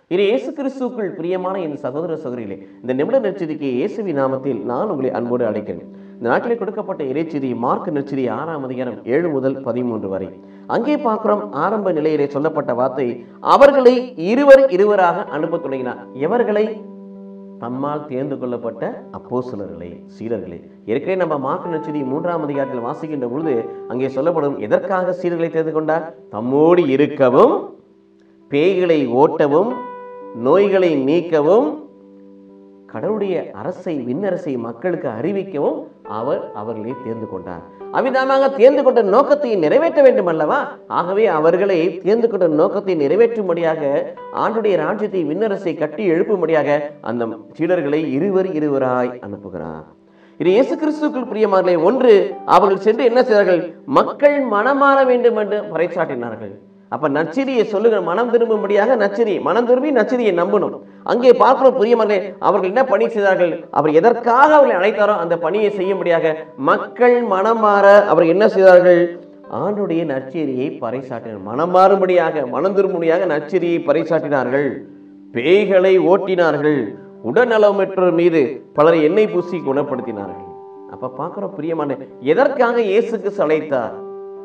இது இயேசு கிறிஸ்துக்குள் பிரியமான என் சகோதர சகோதரிகளே இந்த நிமிட நெச்சரிக்கை இயேசுவி நாமத்தில் நான் உங்களை அன்போடு அழைக்கிறேன் இந்த நாட்டிலே கொடுக்கப்பட்ட இறைச்செடி மார்க் நெச்சரி ஆறாம் அதிகாரம் ஏழு முதல் பதிமூன்று வரை அங்கே பார்க்கிறோம் ஆரம்ப நிலையிலே சொல்லப்பட்ட வார்த்தை அவர்களை இருவர் இருவராக அனுப்ப தொடங்கினார் எவர்களை தம்மால் தேர்ந்து கொள்ளப்பட்ட அப்போஸ்தலர்களே சீடர்களே ஏற்கனவே நம்ம மார்க் நெச்சரி மூன்றாம் அதிகாரத்தில் வாசிக்கின்ற பொழுது அங்கே சொல்லப்படும் எதற்காக சீடர்களை தேர்ந்து கொண்டார் தம்மோடு இருக்கவும் பேய்களை ஓட்டவும் நோய்களை நீக்கவும் கடவுளுடைய அரசை விண்ணரசை மக்களுக்கு அறிவிக்கவும் அவர் அவர்களை தேர்ந்து கொண்டார் அவ்விதமாக தேர்ந்து கொண்ட நோக்கத்தை நிறைவேற்ற வேண்டும் அல்லவா ஆகவே அவர்களை தேர்ந்து கொண்ட நோக்கத்தை நிறைவேற்றும்படியாக ஆண்டுடைய ராஜ்யத்தை விண்ணரசை கட்டி எழுப்பும்படியாக அந்த சீடர்களை இருவர் இருவராய் அனுப்புகிறார் இது இயேசு கிறிஸ்துக்குள் பிரியமானே ஒன்று அவர்கள் சென்று என்ன செய்தார்கள் மக்கள் மனமாற வேண்டும் என்று பறைசாட்டினார்கள் அப்ப நச்சிரியை சொல்லுகிற மனம் திரும்பும்படியாக நச்சிரி மனம் திரும்பி நச்சிரியை நம்பணும் அங்கே பார்க்கிறோம் பிரியமர்களே அவர்கள் என்ன பணி செய்தார்கள் அவர் எதற்காக அவர்களை அழைத்தாரோ அந்த பணியை செய்யும்படியாக மக்கள் மனம் மாற அவர் என்ன செய்தார்கள் ஆண்டுடைய நற்செய்தியை பறைசாட்டினார் மனம் மாறும்படியாக மனம் திரும்பும்படியாக நற்செய்தியை பறைசாட்டினார்கள் பேய்களை ஓட்டினார்கள் உடல்நலமற்றோர் மீது பலரை எண்ணெய் பூசி குணப்படுத்தினார்கள் அப்ப பார்க்கிறோம் பிரியமான எதற்காக இயேசுக்கு அழைத்தார்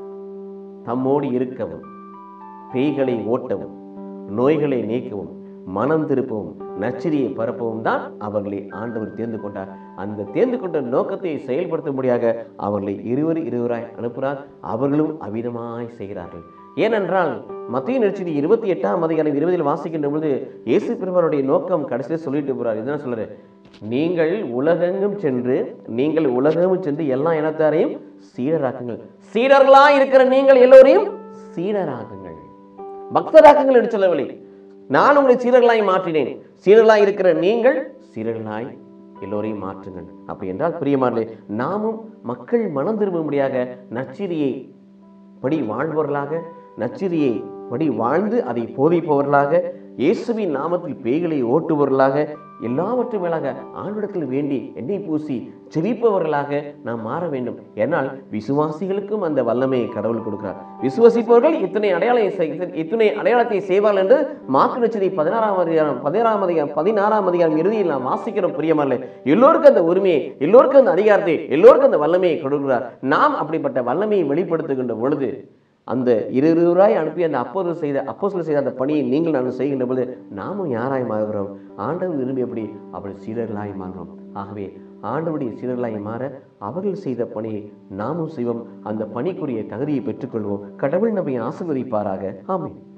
தம்மோடு இருக்கவும் பேய்களை ஓட்டவும் நோய்களை நீக்கவும் மனம் திருப்பவும் நச்சரியை பரப்பவும் தான் அவர்களை ஆண்டவர் தேர்ந்து கொண்டார் அந்த தேர்ந்து கொண்ட நோக்கத்தை செயல்படுத்தும்படியாக அவர்களை இருவர் இருவராய் அனுப்புகிறார் அவர்களும் அவிதமாய் செய்கிறார்கள் ஏனென்றால் மத்திய நெருச்சடி இருபத்தி எட்டாம் அதிகாரம் இருபதில் வாசிக்கின்ற பொழுது இயேசு பெருமானுடைய நோக்கம் கடைசியில் சொல்லிட்டு போறார் இதுதான் சொல்றாரு நீங்கள் உலகெங்கும் சென்று நீங்கள் உலகெங்கும் சென்று எல்லா இனத்தாரையும் சீடராக்குங்கள் சீடர்களாய் இருக்கிற நீங்கள் எல்லோரையும் சீடராக்குங்கள் பக்தராக்குங்கள் என்று சொல்லவில்லை நான் உங்களை சீடர்களாய் மாற்றினேன் சீடர்களாய் இருக்கிற நீங்கள் சீடர்களாய் எல்லோரையும் மாற்றுங்கள் அப்படி என்றால் பிரியமானே நாமும் மக்கள் மனம் திரும்பும்படியாக நச்சிரியை படி வாழ்பவர்களாக நச்சிரியை படி வாழ்ந்து அதை போதிப்பவர்களாக இயேசுவின் நாமத்தில் பேய்களை ஓட்டுபவர்களாக எல்லாவற்றும் மேலாக ஆண்டிடத்தில் வேண்டி எண்ணெய் பூசி செவிப்பவர்களாக நாம் மாற வேண்டும் ஏனால் விசுவாசிகளுக்கும் அந்த வல்லமையை கடவுள் கொடுக்கிறார் விசுவசிப்பவர்கள் இத்தனை அடையாளம் செய்- இத்தனை அடையாளத்தை செய்வார்கள் என்று மாக்கு நச்சரி பதினாறாம் அதிகாரம் பதினாறாம் அதிகாரம் பதினாறாம் அதிகாரம் இறுதியில் நாம் வாசிக்கிறோம் பிரியமல்ல எல்லோருக்கும் அந்த உரிமையை எல்லோருக்கும் அந்த அதிகாரத்தை எல்லோருக்கும் அந்த வல்லமையை கொடுக்கிறார் நாம் அப்படிப்பட்ட வல்லமையை வெளிப்படுத்துகின்ற பொழுது அந்த இருவராய் அனுப்பி அந்த அப்போது செய்த அப்போஸ்தலர் செய்த அந்த பணியை நீங்கள் நான் செய்கின்ற பொழுது நாமும் யாராய் மாறுகிறோம் ஆண்டவர் விரும்பியபடி அவள் சீடர்களாய் மாறுகிறோம் ஆகவே ஆண்டவருடைய சீடர்களாய் மாற அவர்கள் செய்த பணியை நாமும் செய்வோம் அந்த பணிக்குரிய தகுதியை பெற்றுக்கொள்வோம் கடவுள் நம்மை ஆசீர்வதிப்பாராக ஆமென்